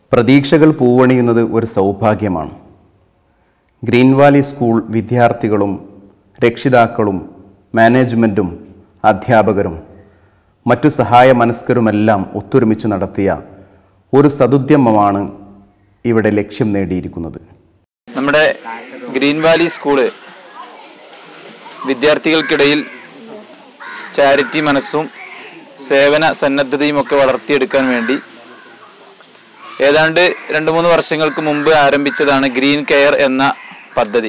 പ്രതീക്ഷകൾ പൂവണിയുന്നത് ഒരു സൗഭാഗ്യമാണ് green Valley school വിദ്യാർത്ഥികളും രക്ഷിതാക്കളും മാനേജ്മെൻറ്റും അധ്യാപകരും മറ്റു സഹായ മനസ്കരുമെല്ലാം ഒത്തൊരുമിച്ച് നടത്തിയ ഒരു സതുദ്യമമാണ് ഇവിടെ ലക്ഷ്യം നേടിയിരിക്കുന്നത് നമ്മുടെ ഗ്രീൻ വാലി സ്കൂള് വിദ്യാർത്ഥികൾക്കിടയിൽ ചാരിറ്റി മനസ്സും സേവന സന്നദ്ധതയും ഒക്കെ വളർത്തിയെടുക്കാൻ വേണ്ടി ഏതാണ്ട് രണ്ട് മൂന്ന് വർഷങ്ങൾക്ക് മുമ്പ് ആരംഭിച്ചതാണ് ഗ്രീൻ കെയർ എന്ന പദ്ധതി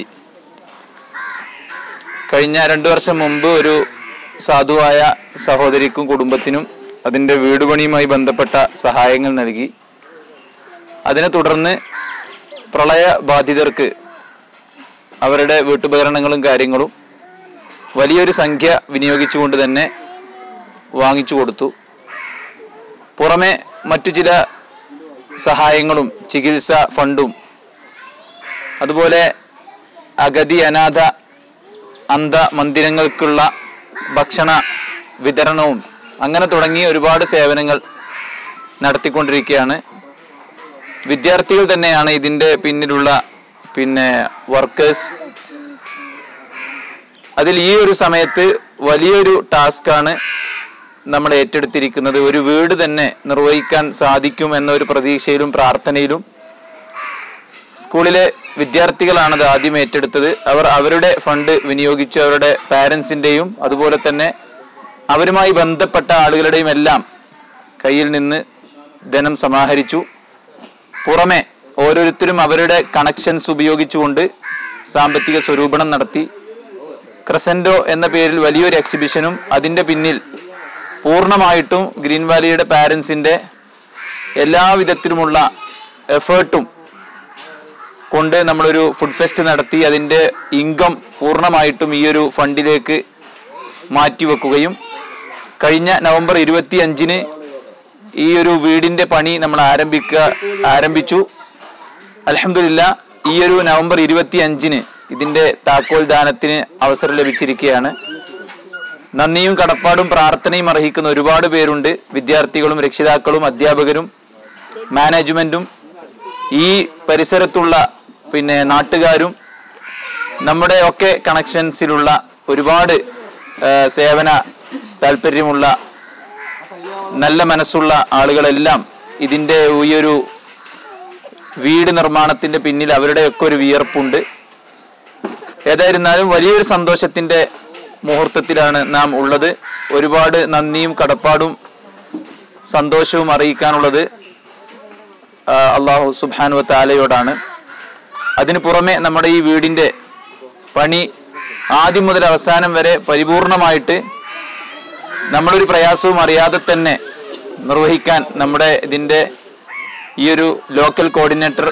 കഴിഞ്ഞ രണ്ടു വർഷം മുമ്പ് ഒരു സാധുവായ സഹോദരിക്കും കുടുംബത്തിനും അതിൻ്റെ വീട് പണിയുമായി ബന്ധപ്പെട്ട സഹായങ്ങൾ നൽകി അതിനെ തുടർന്ന് പ്രളയ ബാധിതർക്ക് അവരുടെ വീട്ടുപകരണങ്ങളും കാര്യങ്ങളും വലിയൊരു സംഖ്യ വിനിയോഗിച്ചുകൊണ്ട് തന്നെ വാങ്ങിച്ചു കൊടുത്തു പുറമെ മറ്റു ചില സഹായങ്ങളും ചികിത്സ ഫണ്ടും അതുപോലെ അഗതി അനാഥ അന്ധ മന്ദിരങ്ങൾക്കുള്ള ഭക്ഷണ വിതരണവും അങ്ങനെ തുടങ്ങിയ ഒരുപാട് സേവനങ്ങൾ നടത്തിക്കൊണ്ടിരിക്കുകയാണ് വിദ്യാർത്ഥികൾ തന്നെയാണ് ഇതിൻ്റെ പിന്നിലുള്ള പിന്നെ വർക്കേഴ്സ് അതിൽ ഈ ഒരു സമയത്ത് വലിയൊരു ടാസ്ക്കാണ് നമ്മൾ ഏറ്റെടുത്തിരിക്കുന്നത് ഒരു വീട് തന്നെ നിർവഹിക്കാൻ സാധിക്കും എന്നൊരു പ്രതീക്ഷയിലും പ്രാർത്ഥനയിലും സ്കൂളിലെ വിദ്യാർത്ഥികളാണത് ആദ്യം ഏറ്റെടുത്തത് അവർ അവരുടെ ഫണ്ട് വിനിയോഗിച്ചു അവരുടെ പാരൻസിൻ്റെയും അതുപോലെ തന്നെ അവരുമായി ബന്ധപ്പെട്ട ആളുകളുടെയും എല്ലാം കയ്യിൽ നിന്ന് ധനം സമാഹരിച്ചു പുറമെ ഓരോരുത്തരും അവരുടെ കണക്ഷൻസ് ഉപയോഗിച്ചുകൊണ്ട് സാമ്പത്തിക സ്വരൂപണം നടത്തി ക്രസൻഡോ എന്ന പേരിൽ വലിയൊരു എക്സിബിഷനും അതിൻ്റെ പിന്നിൽ പൂർണ്ണമായിട്ടും ഗ്രീൻ വാലിയുടെ പാരൻസിൻ്റെ എല്ലാവിധത്തിലുമുള്ള എഫേർട്ടും കൊണ്ട് നമ്മളൊരു ഫുഡ് ഫെസ്റ്റ് നടത്തി അതിൻ്റെ ഇൻകം പൂർണ്ണമായിട്ടും ഈ ഒരു ഫണ്ടിലേക്ക് മാറ്റിവെക്കുകയും കഴിഞ്ഞ നവംബർ ഇരുപത്തി അഞ്ചിന് ഈ ഒരു വീടിൻ്റെ പണി നമ്മൾ ആരംഭിക്കുക ആരംഭിച്ചു അലഹമില്ല ഈ ഒരു നവംബർ ഇരുപത്തി അഞ്ചിന് ഇതിൻ്റെ താക്കോൽ ദാനത്തിന് അവസരം ലഭിച്ചിരിക്കുകയാണ് നന്ദിയും കടപ്പാടും പ്രാർത്ഥനയും അർഹിക്കുന്ന ഒരുപാട് പേരുണ്ട് വിദ്യാർത്ഥികളും രക്ഷിതാക്കളും അധ്യാപകരും മാനേജ്മെൻറ്റും ഈ പരിസരത്തുള്ള പിന്നെ നാട്ടുകാരും നമ്മുടെ ഒക്കെ കണക്ഷൻസിലുള്ള ഒരുപാട് ആ, സേവന താല്പര്യമുള്ള നല്ല മനസ്സുള്ള ആളുകളെല്ലാം ഇതിൻ്റെ ഈ ഒരു വീട് നിർമ്മാണത്തിൻ്റെ പിന്നിൽ അവരുടെയൊക്കെ ഒരു വിയർപ്പുണ്ട് ഏതായിരുന്നാലും വലിയൊരു സന്തോഷത്തിൻ്റെ മുഹൂർത്തത്തിലാണ് നാം ഉള്ളത് ഒരുപാട് നന്ദിയും കടപ്പാടും സന്തോഷവും അറിയിക്കാനുള്ളത് ആ, അള്ളാഹു സുബാനു താലയോടാണ് അതിനു പുറമെ നമ്മുടെ ഈ വീടിൻ്റെ പണി ആദ്യം മുതൽ അവസാനം വരെ പരിപൂർണമായിട്ട് നമ്മളൊരു പ്രയാസവും അറിയാതെ തന്നെ നിർവഹിക്കാൻ നമ്മുടെ ഇതിൻ്റെ ഈ ഒരു ലോക്കൽ കോർഡിനേറ്റർ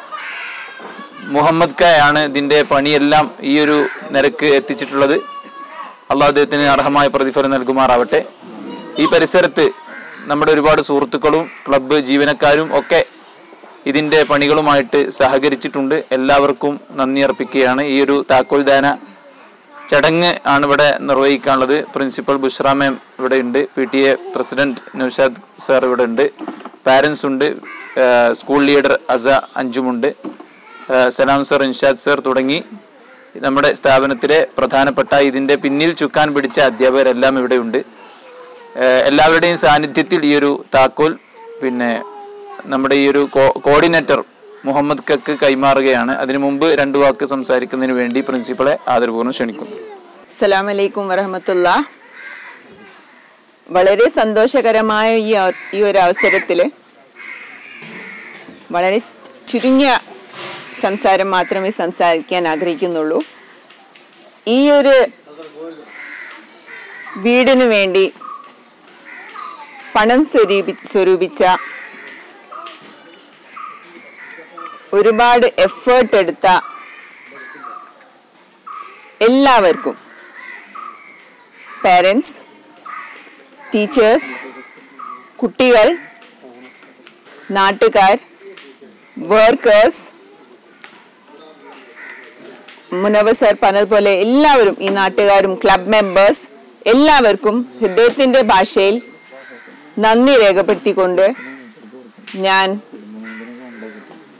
മുഹമ്മദ് ഖയാണ് ഇതിൻ്റെ പണിയെല്ലാം ഈ ഒരു നിരക്ക് എത്തിച്ചിട്ടുള്ളത് അള്ളാഹു അദ്ദേഹത്തിന് അർഹമായ പ്രതിഫലം നൽകുമാറാവട്ടെ ഈ പരിസരത്ത് നമ്മുടെ ഒരുപാട് സുഹൃത്തുക്കളും ക്ലബ്ബ് ജീവനക്കാരും ഒക്കെ ഇതിൻ്റെ പണികളുമായിട്ട് സഹകരിച്ചിട്ടുണ്ട് എല്ലാവർക്കും നന്ദി അർപ്പിക്കുകയാണ് ഈ ഒരു താക്കോൽ ദാന ചടങ്ങ് ആണ് ഇവിടെ നിർവഹിക്കാനുള്ളത് പ്രിൻസിപ്പൽ ബുഷ്ര മാം ഇവിടെ ഉണ്ട് P T A president Naushad sir ഇവിടെ ഉണ്ട് പാരൻസ് ഉണ്ട് ഏഹ് സ്കൂൾ ലീഡർ അസ അഞ്ചുമുണ്ട് ഏഹ് സലാം സർ ഇൻഷാദ് സർ തുടങ്ങി നമ്മുടെ സ്ഥാപനത്തിലെ പ്രധാനപ്പെട്ട ഇതിൻ്റെ പിന്നിൽ ചുക്കാൻ പിടിച്ച അധ്യാപകരെല്ലാം ഇവിടെയുണ്ട് ഏഹ് എല്ലാവരുടെയും സാന്നിധ്യത്തിൽ ഈ ഒരു താക്കോൽ പിന്നെ നമ്മുടെ ഈ ഒരു കോ- കോർഡിനേറ്റർ മുഹമ്മദ് കക്ക് കൈമാറുകയാണ് അതിനു മുമ്പ് രണ്ടു വാക്ക് സംസാരിക്കുന്നതിന് വേണ്ടി പ്രിൻസിപ്പളെ ആദരപൂർവ്വം ക്ഷണിക്കുന്നു അസ്സലാമു അലൈക്കും വറഹമത്തുള്ള വളരെ സന്തോഷകരമായ ഈ അവ- ഈ ഒരു അവസരത്തിൽ വളരെ ചുരുങ്ങിയ സംസാരം മാത്രമേ സംസാരിക്കാൻ ആഗ്രഹിക്കുന്നുള്ളൂ ഈ ഒരു വീടിനു വേണ്ടി പണം സ്വരൂപി സ്വരൂപിച്ച ഒരുപാട് എഫേർട്ട് എടുത്ത എല്ലാവർക്കും പാരൻസ് ടീച്ചേഴ്സ് കുട്ടികൾ നാട്ടുകാർ വർക്കേഴ്സ് മുനവർ സർ പറഞ്ഞതുപോലെ എല്ലാവരും ഈ നാട്ടുകാരും ക്ലബ് മെമ്പേഴ്സ് എല്ലാവർക്കും ഹൃദയത്തിൻ്റെ ഭാഷയിൽ നന്ദി രേഖപ്പെടുത്തിക്കൊണ്ട് ഞാൻ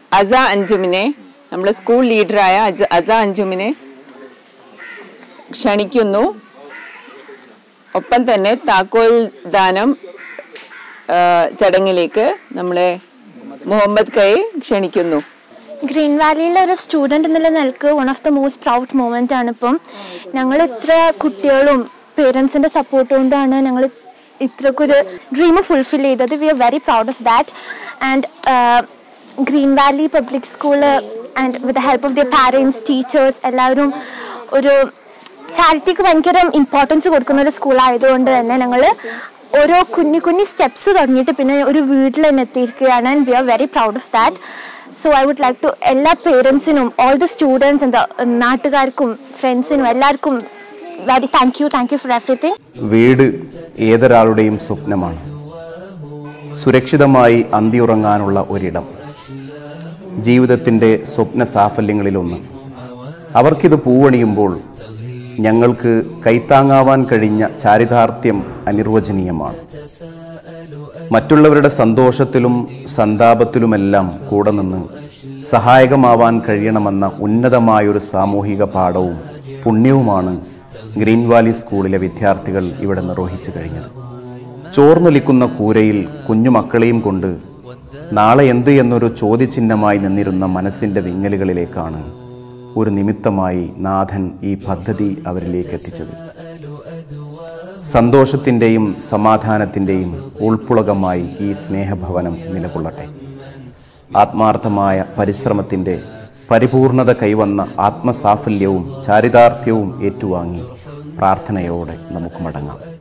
അസ അഞ്ചുമിനെ നമ്മുടെ സ്കൂൾ ലീഡറായ അജ അസ അഞ്ചുമിനെ ക്ഷണിക്കുന്നു ഒപ്പം തന്നെ താക്കോൽ ദാനം ആ, ചടങ്ങിലേക്ക് നമ്മളെ മുഹമ്മദ് കൈ ക്ഷണിക്കുന്നു ഗ്രീൻ വാലിയിലെ ഒരു സ്റ്റുഡൻറ് എന്നുള്ള നിലക്ക് one of the most proud moment ആണ് ഇപ്പം ഞങ്ങൾ ഇത്ര കുട്ടികളും പേരൻസിൻ്റെ സപ്പോർട്ട് കൊണ്ടാണ് ഞങ്ങൾ ഇത്രക്കൊരു ഡ്രീം ഫുൾഫിൽ ചെയ്തത് we are very proud of that and Green Valley public school and with the help of their parents teachers എല്ലാവരും ഒരു ചാരിറ്റിക്ക് ഭയങ്കര ഇമ്പോർട്ടൻസ് കൊടുക്കുന്ന ഒരു സ്കൂളായതുകൊണ്ട് തന്നെ ഞങ്ങൾ ഓരോ കുഞ്ഞു കുഞ്ഞു സ്റ്റെപ്സ് തുടങ്ങിയിട്ട് പിന്നെ ഒരു വീട്ടിൽ തന്നെ എത്തിയിരിക്കുകയാണ് and we are very proud of that so I would like to എല്ലാ പേരൻസിനും ഓൾ ദ സ്റ്റുഡൻസ് എന്താ നാട്ടുകാർക്കും ഫ്രണ്ട്സിനും എല്ലാവർക്കും very thank you thank you for everything വീട് ഏതൊരാളുടെയും സ്വപ്നമാണ് സുരക്ഷിതമായി അന്തിയുറങ്ങാനുള്ള ഒരിടം ജീവിതത്തിൻ്റെ സ്വപ്ന സാഫല്യങ്ങളിലൊന്ന് അവർക്കിത് പൂവണിയുമ്പോൾ ഞങ്ങൾക്ക് കൈത്താങ്ങാവാൻ കഴിഞ്ഞ ചാരിതാർത്ഥ്യം അനിർവചനീയമാണ് മറ്റുള്ളവരുടെ സന്തോഷത്തിലും സന്താപത്തിലുമെല്ലാം കൂടെ നിന്ന് സഹായകമാവാൻ കഴിയണമെന്ന ഉന്നതമായൊരു സാമൂഹിക പാഠവും പുണ്യവുമാണ് ഗ്രീൻ വാലി സ്കൂളിലെ വിദ്യാർത്ഥികൾ ഇവിടെ നിർവഹിച്ചു കഴിഞ്ഞത് ചോർന്നൊലിക്കുന്ന കൂരയിൽ കുഞ്ഞുമക്കളെയും കൊണ്ട് നാളെ എന്ത് എന്നൊരു ചോദ്യചിഹ്നമായി നിന്നിരുന്ന മനസ്സിൻ്റെ വിങ്ങലുകളിലേക്കാണ് ഒരു നിമിത്തമായി നാഥൻ ഈ പദ്ധതി അവരിലേക്ക് എത്തിച്ചത് സന്തോഷത്തിൻ്റെയും സമാധാനത്തിൻ്റെയും ഉൾപ്പുളകമായി ഈ സ്നേഹഭവനം നിലകൊള്ളട്ടെ ആത്മാർത്ഥമായ പരിശ്രമത്തിൻ്റെ പരിപൂർണത കൈവന്ന ആത്മസാഫല്യവും ചാരിതാർത്ഥ്യവും ഏറ്റുവാങ്ങി പ്രാർത്ഥനയോടെ നമുക്ക് മടങ്ങാം